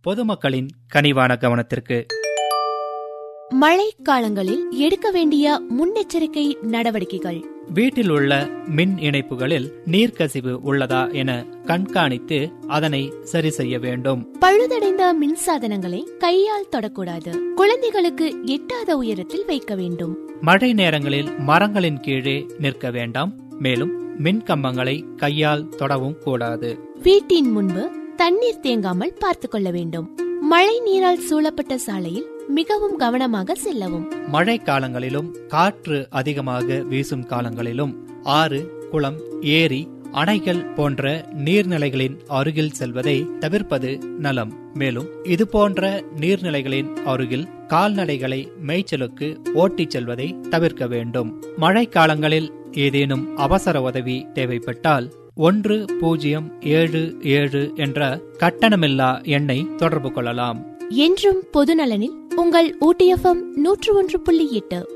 பொதுமக்களின் கனிவான கவனத்திற்கு மழை காலங்களில் எடுக்க வேண்டிய முன்னெச்சரிக்கை நடவடிக்கைகள் வீட்டில் உள்ள மின் இணைப்புகளில் நீர்க்கசிவு உள்ளதா என கண்காணித்து அதனை சரி செய்ய வேண்டும் பழுதடைந்த மின்சாதனங்களை கையால் தொடக்கூடாது குழந்தைகளுக்கு எட்டாத உயரத்தில் வைக்க வேண்டும் மழை நேரங்களில் மரங்களின் கீழே நிற்க வேண்டாம் மேலும் மின் கம்பங்களை கையால் தொடவும் கூடாது வீட்டின் முன்பு தண்ணீர் தேங்காமல் பார்த்துக் கொள்ள வேண்டும் மழை நீரால் சூழப்பட்ட சாலையில் மிகவும் கவனமாக செல்லவும் மழை காலங்களிலும் காற்று அதிகமாக வீசும் காலங்களிலும் ஆறு குளம் ஏரி அணைகள் போன்ற நீர்நிலைகளின் அருகில் செல்வதை தவிர்ப்பது நலம் மேலும் இது போன்ற நீர்நிலைகளின் அருகில் கால்நடைகளை மேய்ச்சலுக்கு ஓட்டிச் செல்வதை தவிர்க்க வேண்டும் மழை காலங்களில் ஏதேனும் அவசர உதவி தேவைப்பட்டால் ஒன்று பூஜ்ஜியம் ஏழு ஏழு என்ற கட்டணமில்லா எண்ணை தொடர்பு கொள்ளலாம் என்றும் பொதுநலனில் உங்கள் ஊட்டியஃபம் நூற்று ஒன்று புள்ளி எட்டு